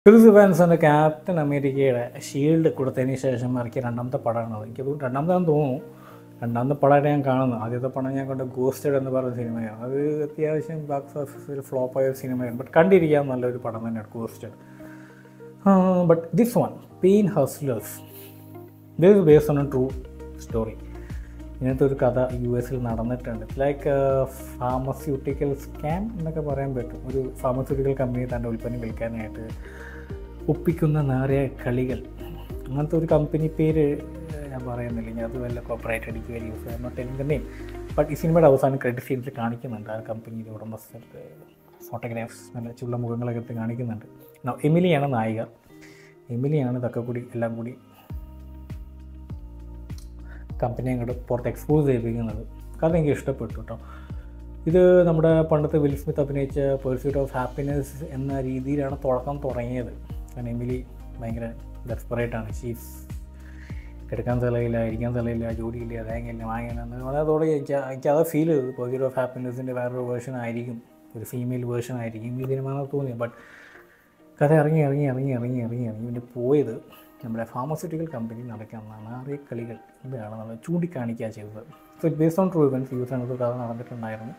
Chris ഇവാൻസിൻ്റെ captain അമേരിക്കയുടെ shield കൊടുത്തതിന് ശേഷം ഇറക്കിയ രണ്ടാമത്തെ പടമാണ് എനിക്ക് തോന്നുന്നു രണ്ടാമതാണെന്ന് തോന്നുന്നു രണ്ടാമത്തെ പടമായിട്ട് ഞാൻ കാണുന്നു ആദ്യത്തെ പടം ഞാൻ കണ്ട ഗോസ്റ്റഡ് എന്ന് പറയുന്ന സിനിമയാണ് അത് അത്യാവശ്യം ബോക്സ് ഓഫീസിൽ ഫ്ലോപ്പായ ഒരു സിനിമയാണ് ബട്ട് കണ്ടിരിക്കാൻ നല്ലൊരു പടം തന്നെയാണ് Ghosted but this one Pain Hustlers this is based on a true story ഇങ്ങനത്തെ ഒരു കഥ യു എസിൽ നടന്നിട്ടുണ്ട് ലൈക്ക് ഫാർമസ്യൂട്ടിക്കൽ സ്കാം എന്നൊക്കെ പറയാൻ പറ്റും ഒരു ഫാർമസ്യൂട്ടിക്കൽ കമ്പനി തൻ്റെ ഉൽപ്പന്നം വിൽക്കാനായിട്ട് ഒപ്പിക്കുന്ന നേറിയ കളികൾ അങ്ങനത്തെ ഒരു കമ്പനി പേര് ഏഹ്, ഞാൻ പറയുന്നില്ല ഞാൻ അത് വല്ല കോപ്പറേറ്റ് അടിക്കുക യൂസ് ചെയ്യാൻ നോട്ട് എനിക്ക് നെയിം ബട്ട് ഈ സിനിമയുടെ അവസാനം ക്രെഡിറ്റ് സീൻസിൽ കാണിക്കുന്നുണ്ട് ആ കമ്പനിയുടെ ഉടമസ്ഥർ ഫോട്ടോഗ്രാഫ്സ് നല്ല ചുള്ള മുഖങ്ങളൊക്കെ എടുത്ത് കാണിക്കുന്നുണ്ട് Now, എമിലിയാണ് നായിക എമിലിയാണ് ഇതൊക്കെ കൂടി എല്ലാം കൂടി കമ്പനി അങ്ങോട്ട് പുറത്ത് എക്സ്പോസ് ചെയ്യിപ്പിക്കുന്നത് കഥ എനിക്ക് ഇഷ്ടപ്പെട്ടു കേട്ടോ ഇത് നമ്മുടെ പണ്ടത്തെ വിൽ സ്മിത്ത് അഭിനയിച്ച പേഴ്സ്യൂട്ട് ഓഫ് ഹാപ്പിനെസ് എന്ന രീതിയിലാണ് തുടക്കം തുടങ്ങിയത് കാരണം എമിലി ഭയങ്കര ഡെസ്പറേറ്റ് ആണ് ഷീസ് എടുക്കാൻ സ്ഥലമില്ല ഇരിക്കാൻ സ്ഥലമില്ല ജോലിയില്ല തേങ്ങയില്ല വാങ്ങില്ല അതോടെ എനിക്ക് എനിക്ക് അത് ഫീൽ ചെയ്തു പേഴ്സ്യൂട്ട് ഓഫ് ഹാപ്പിനെസ്സിൻ്റെ വേറൊരു വേർഷൻ ആയിരിക്കും ഒരു ഫീമെയിൽ വേർഷൻ ആയിരിക്കും ഈ സിനിമ തോന്നി ബട്ട് കഥ ഇറങ്ങി ഇറങ്ങി ഇറങ്ങി ഇറങ്ങി ഇറങ്ങി ഇറങ്ങി പിന്നെ പോയത് നമ്മുടെ ഫാർമസ്യൂട്ടിക്കൽ കമ്പനി നടക്കുന്ന നാറിയ കളികൾ ഇതാണ് നമ്മൾ ചൂണ്ടിക്കാണിക്കുക ചെയ്തത് so it based on true events യൂസ് ആണ് കഥ നടന്നിട്ടുണ്ടായിരുന്നു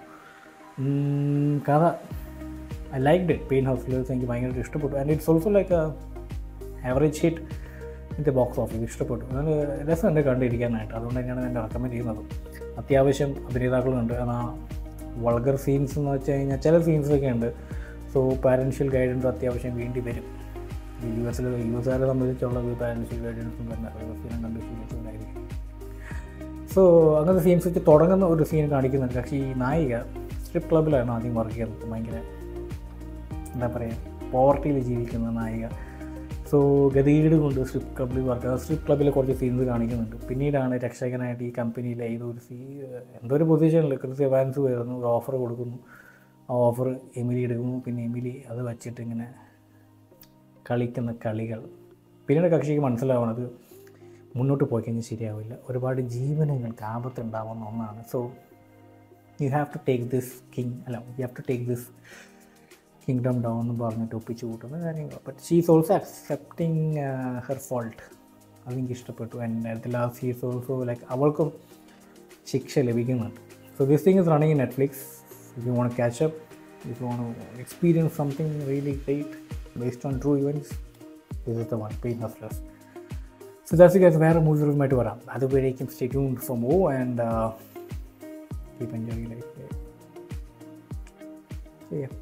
ഉം, കഥ I like it Pain Hustlers എനിക്ക് ഭയങ്കരമായിട്ട് ഇഷ്ടപ്പെട്ടു and it's also like average hit ഇൻ്റെ ബോക്സ് ഓഫീസ് ഇഷ്ടപ്പെട്ടു അത് രസമുണ്ട് കണ്ടിരിക്കാനായിട്ട് അതുകൊണ്ട് തന്നെയാണ് ഞാൻ റെക്കമെൻഡ് ചെയ്യുന്നത് അത്യാവശ്യം അഭിനേതാക്കളുണ്ട് എന്നാൽ വൾഗർ സീൻസ് എന്ന് വെച്ച് കഴിഞ്ഞാൽ ചില സീൻസൊക്കെ ഉണ്ട് സോ പാരൻഷ്യൽ ഗൈഡൻസ് അത്യാവശ്യം വേണ്ടി വരും യു എസിൽ യു എസുകാരെ സംബന്ധിച്ചുള്ള ഒരു പാരൻഷ്യൽ ഗൈഡൻസും തന്നെ സീനും കണ്ട് ശീലിച്ചുകൊണ്ടായിരിക്കും സോ അങ്ങനത്തെ സീൻസ് വെച്ച് തുടങ്ങുന്ന ഒരു സീൻ കാണിക്കുന്നുണ്ട് പക്ഷേ ഈ നായിക സ്ട്രിപ്പ് ക്ലബിലാണ് ആദ്യം വർക്ക് ചെയ്യുന്നത് ഭയങ്കര എന്താ പറയുക പോവർട്ടിയിൽ ജീവിക്കുന്ന നായിക സോ ഗതികേട് കൊണ്ട് സ്ട്രിപ്പ് ക്ലബിൽ വർക്ക് സ്ട്രിപ്പ് ക്ലബിൽ കുറച്ച് സീൻസ് കാണിക്കുന്നുണ്ട് പിന്നീടാണ് രക്ഷകനായിട്ട് ഈ കമ്പനിയിലെ ഏതൊരു സീ എന്തോ ഒരു പൊസിഷനിൽ ക്രിസ് എവാൻസ് വരുന്നു ഒരു ഓഫർ കൊടുക്കുന്നു ആ ഓഫർ എമിലി എടുക്കുന്നു പിന്നെ എമിലി അത് വച്ചിട്ട് ഇങ്ങനെ കളിക്കുന്ന കളികൾ പിന്നീട് കക്ഷിക്ക് മനസ്സിലാവണത് മുന്നോട്ട് പോയി കഴിഞ്ഞാൽ ശരിയാവില്ല ഒരുപാട് ജീവനങ്ങൾക്ക് ആപത്തുണ്ടാവുന്ന ഒന്നാണ് so you have to take this king അല്ല you have to take this kingdom down എന്ന് പറഞ്ഞിട്ട് ഒപ്പിച്ച് കൂട്ടുന്ന കാര്യങ്ങൾ but she's also accepting her fault അതെനിക്ക് ഇഷ്ടപ്പെട്ടു and at last she's also like അവൾക്കും ശിക്ഷ ലഭിക്കുന്നുണ്ട് so this thing is running in Netflix if you want catch up if you want experience something really great based on true events this is the one Pain ഹസ്ലസ് so that's guys വേറെ movie റിവ്യൂമായിട്ട് വരാം അതുവരേക്കും stay tune for more and keep enjoying life ചെയ്യാം